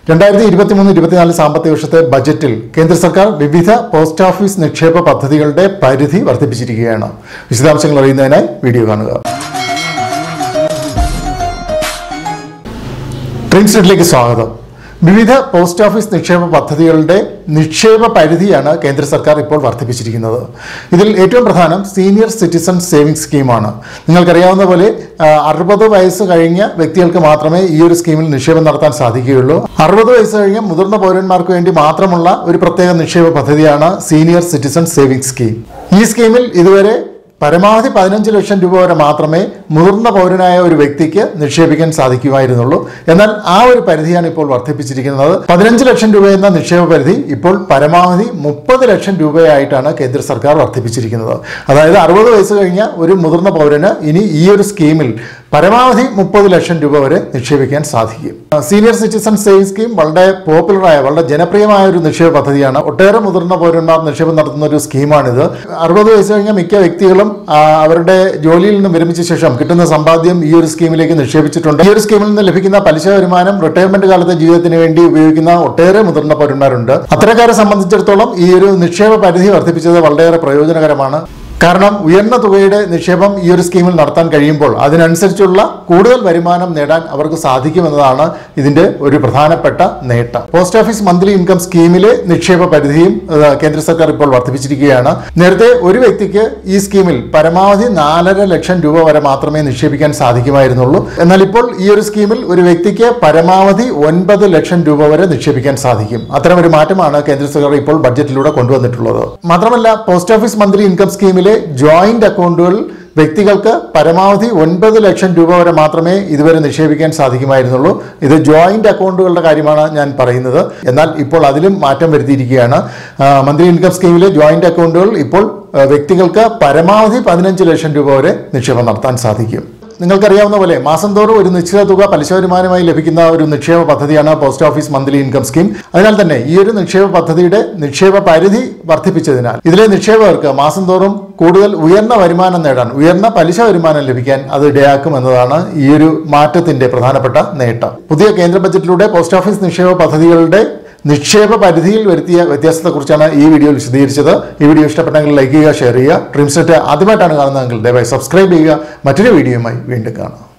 രണ്ടായിരത്തി ഇരുപത്തിമൂന്ന് ഇരുപത്തിനാല് സാമ്പത്തിക വർഷത്തെ ബജറ്റിൽ കേന്ദ്ര സർക്കാർ വിവിധ പോസ്റ്റ് ഓഫീസ് നിക്ഷേപ പദ്ധതികളുടെ പരിധി വർദ്ധിപ്പിച്ചിരിക്കുകയാണ് വിശദാംശങ്ങൾ അറിയുന്നതിനായി വീഡിയോ കാണുക ട്രിൻസ്റ്റിലേക്ക് സ്വാഗതം വിവിധ പോസ്റ്റ് ഓഫീസ് നിക്ഷേപ പദ്ധതികളുടെ നിക്ഷേപ പരിധിയാണ് കേന്ദ്ര സർക്കാർ ഇപ്പോൾ വർദ്ധിപ്പിച്ചിരിക്കുന്നത് ഇതിൽ ഏറ്റവും പ്രധാനം സീനിയർ സിറ്റിസൺ സേവിംഗ് സ്കീമാണ് നിങ്ങൾക്കറിയാവുന്ന പോലെ അറുപത് വയസ്സ് കഴിഞ്ഞ വ്യക്തികൾക്ക് മാത്രമേ ഈ ഒരു സ്കീമിൽ നിക്ഷേപം നടത്താൻ സാധിക്കുകയുള്ളൂ അറുപത് വയസ്സ് കഴിഞ്ഞ മുതിർന്ന പൗരന്മാർക്ക് വേണ്ടി മാത്രമുള്ള ഒരു പ്രത്യേക നിക്ഷേപ പദ്ധതിയാണ് സീനിയർ സിറ്റിസൺ സേവിംഗ് സ്കീം ഈ സ്കീമിൽ ഇതുവരെ പരമാവധി പതിനഞ്ച് ലക്ഷം രൂപ വരെ മാത്രമേ മുതിർന്ന പൗരനായ ഒരു വ്യക്തിക്ക് നിക്ഷേപിക്കാൻ സാധിക്കുമായിരുന്നുള്ളൂ എന്നാൽ ആ ഒരു പരിധിയാണ് ഇപ്പോൾ വർദ്ധിപ്പിച്ചിരിക്കുന്നത് പതിനഞ്ച് ലക്ഷം രൂപ എന്ന നിക്ഷേപ പരിധി ഇപ്പോൾ പരമാവധി മുപ്പത് ലക്ഷം രൂപയായിട്ടാണ് കേന്ദ്ര സർക്കാർ വർദ്ധിപ്പിച്ചിരിക്കുന്നത് അതായത് അറുപത് വയസ്സ് കഴിഞ്ഞ ഒരു മുതിർന്ന പൗരന് ഇനി ഈ ഒരു സ്കീമിൽ പരമാവധി മുപ്പത് ലക്ഷം രൂപ വരെ നിക്ഷേപിക്കാൻ സാധിക്കും സീനിയർ സിറ്റിസൺ സേവിംഗ് സ്കീം വളരെ പോപ്പുലറായ വളരെ ജനപ്രിയമായ ഒരു നിക്ഷേപ പദ്ധതിയാണ് ഒട്ടേറെ മുതിർന്ന പൗരന്മാർ നിക്ഷേപം നടത്തുന്ന ഒരു സ്കീമാണിത് അറുപത് വയസ്സ് കഴിഞ്ഞ മിക്ക വ്യക്തികളും ആ, അവരുടെ ജോലിയിൽ നിന്ന് വിരമിച്ച ശേഷം കിട്ടുന്ന സമ്പാദ്യം ഈ ഒരു സ്കീമിലേക്ക് നിക്ഷേപിച്ചിട്ടുണ്ട് ഈ ഒരു സ്കീമിൽ നിന്ന് ലഭിക്കുന്ന പലിശ വരുമാനം റിട്ടയർമെന്റ് കാലത്തെ ജീവിതത്തിന് വേണ്ടി ഉപയോഗിക്കുന്ന ഒട്ടേറെ മുതിർന്ന പൗരന്മാരുണ്ട് അത്തരക്കാരെ സംബന്ധിച്ചിടത്തോളം ഈ ഒരു നിക്ഷേപ പരിധി വർദ്ധിപ്പിച്ചത് വളരെയേറെ പ്രയോജനകരമാണ് കാരണം ഉയർന്ന തുകയുടെ നിക്ഷേപം ഈ ഒരു സ്കീമിൽ നടത്താൻ കഴിയുമ്പോൾ അതിനനുസരിച്ചുള്ള കൂടുതൽ വരുമാനം നേടാൻ അവർക്ക് സാധിക്കുമെന്നതാണ് ഇതിന്റെ ഒരു പ്രധാനപ്പെട്ട നേട്ടം പോസ്റ്റ് ഓഫീസ് മന്ത്ലി ഇൻകം സ്കീമിലെ നിക്ഷേപ പരിധിയും ഏഹ്, കേന്ദ്ര സർക്കാർ ഇപ്പോൾ വർദ്ധിപ്പിച്ചിരിക്കുകയാണ് നേരത്തെ ഒരു വ്യക്തിക്ക് ഈ സ്കീമിൽ പരമാവധി നാലര ലക്ഷം രൂപ വരെ മാത്രമേ നിക്ഷേപിക്കാൻ സാധിക്കുമായിരുന്നുള്ളൂ എന്നാൽ ഇപ്പോൾ ഈ ഒരു സ്കീമിൽ ഒരു വ്യക്തിക്ക് പരമാവധി ഒൻപത് ലക്ഷം രൂപ വരെ നിക്ഷേപിക്കാൻ സാധിക്കും അത്തരം ഒരു മാറ്റമാണ് കേന്ദ്ര സർക്കാർ ഇപ്പോൾ ബഡ്ജറ്റിലൂടെ കൊണ്ടുവന്നിട്ടുള്ളത് മാത്രമല്ല പോസ്റ്റ് ഓഫീസ് മന്ത്ലി ഇൻകം സ്കീമിലെ ജോയിന്റ് അക്കൗണ്ടുകൾ വ്യക്തികൾക്ക് പരമാവധി ഒൻപത് ലക്ഷം രൂപ വരെ മാത്രമേ ഇതുവരെ നിക്ഷേപിക്കാൻ സാധിക്കുമായിരുന്നുള്ളൂ ഇത് ജോയിന്റ് അക്കൗണ്ടുകളുടെ കാര്യമാണ് ഞാൻ പറയുന്നത് എന്നാൽ ഇപ്പോൾ അതിലും മാറ്റം വരുത്തിയിരിക്കുകയാണ് മന്ത്ലി ഇൻകം സ്കീമിലെ ജോയിന്റ് അക്കൗണ്ടുകൾ ഇപ്പോൾ ആ, വ്യക്തികൾക്ക് പരമാവധി പതിനഞ്ച് ലക്ഷം രൂപ വരെ നിക്ഷേപം നടത്താൻ സാധിക്കും നിങ്ങൾക്കറിയാവുന്ന പോലെ മാസം തോറും ഒരു നിശ്ചിത തുക പലിശ വരുമാനമായി ലഭിക്കുന്ന ഒരു നിക്ഷേപ പദ്ധതിയാണ് post office monthly income scheme അതിനാൽ തന്നെ ഈ ഒരു നിക്ഷേപ പദ്ധതിയുടെ നിക്ഷേപ പരിധി വർദ്ധിപ്പിച്ചതിനാൽ ഇതിലെ നിക്ഷേപകർക്ക് മാസം തോറും കൂടുതൽ ഉയർന്ന വരുമാനം നേടാൻ ഉയർന്ന പലിശ വരുമാനം ലഭിക്കാൻ അത് ഇടയാക്കും എന്നതാണ് ഈ ഒരു മാറ്റത്തിന്റെ പ്രധാനപ്പെട്ട നേട്ടം പുതിയ കേന്ദ്ര ബജറ്റിലൂടെ പോസ്റ്റ് ഓഫീസ് നിക്ഷേപ പദ്ധതികളുടെ നിക്ഷേപ പരിധിയിൽ വരുത്തിയ വ്യത്യാസത്തെക്കുറിച്ചാണ് ഈ വീഡിയോയിൽ വിശദീകരിച്ചത് ഈ വീഡിയോ ഇഷ്ടപ്പെട്ടെങ്കിൽ ലൈക്ക് ചെയ്യുക ഷെയർ ചെയ്യുക ഡ്രീംസെറ്റ് ആദ്യമായിട്ടാണ് കാണുന്നതെങ്കിൽ ദയവായി സബ്സ്ക്രൈബ് ചെയ്യുക മറ്റൊരു വീഡിയോയുമായി വീണ്ടും കാണാം